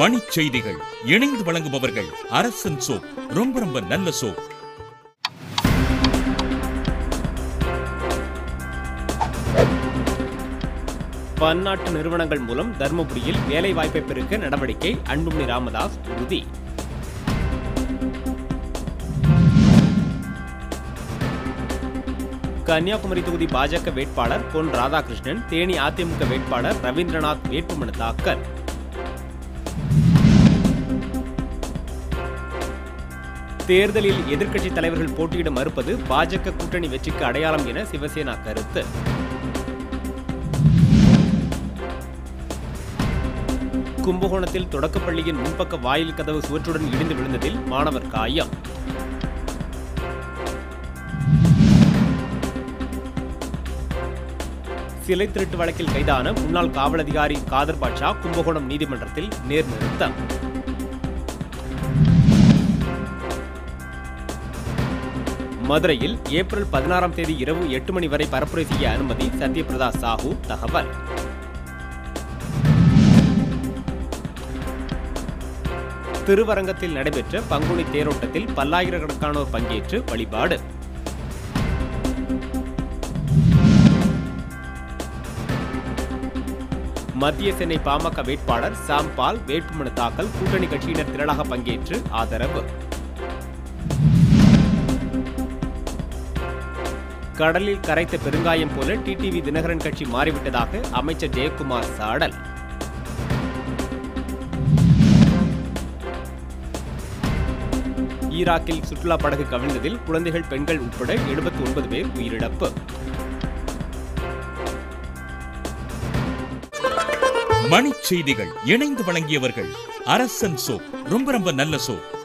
மணிச் செய்திகள் இணைந்து வழங்குபவர்கள் அரசன் சோப் ரொம்ப ரொம்ப நல்ல சோப் பன்னாட்டு நிறுவனங்கள் மூலம் தருமபுரியில் வேலை வாய்ப்பை பெருக்க நடவடிக்கை அன்புமணி ராமதாஸ் உறுதி கன்னியாகுமரி தொகுதி பாஜக வேட்பாளர் பொன் ராதாகிருஷ்ணன் தேனி அதிமுக வேட்பாளர் ரவீந்திரநாத் வேட்புமனு தாக்கல் தேர்தலில் எதிர்க்கட்சித் தலைவர்கள் போட்டியிட மறுப்பது பாஜக கூட்டணி வெற்றிக்கு அடையாளம் என சிவசேனா கருத்து கும்பகோணத்தில் தொடக்கப்பள்ளியின் முன்பக்க வாயில் கதவு சுவற்றுடன் இடிந்து விழுந்ததில் மாணவர் காயம் சிலை திருட்டு வழக்கில் கைதான முன்னாள் காவல் அதிகாரி காதர் பாட்ஷா கும்பகோணம் நீதிமன்றத்தில் நேர்நிறுத்தம் மதுரையில் ஏப்ரல் பதினாறாம் தேதி இரவு எட்டு மணி வரை பரப்புரை செய்ய அனுமதி சத்யபிரதா சாஹூ தகவல் திருவரங்கத்தில் நடைபெற்ற பங்குனி தேரோட்டத்தில் பல்லாயிரக்கணக்கானோர் பங்கேற்று வழிபாடு மத்திய சென்னை பாமக வேட்பாளர் சாம் பால் வேட்புமனு தாக்கல் கூட்டணி கட்சியினர் திரளாக பங்கேற்று ஆதரவு கடலில் கரைத்த பெருங்காயம் போல டிடிவி தினகரன் கட்சி மாறிவிட்டதாக அமைச்சர் ஜெயக்குமார் சாடல் ஈராக்கில் சுற்றுலா படகு கவிழ்ந்ததில் குழந்தைகள் பெண்கள் உட்பட எழுபத்தி ஒன்பது பேர் உயிரிழப்பு மணிச் செய்திகள் இணைந்து வழங்கியவர்கள் அரசன் சோப் ரொம்ப ரொம்ப நல்ல சோப்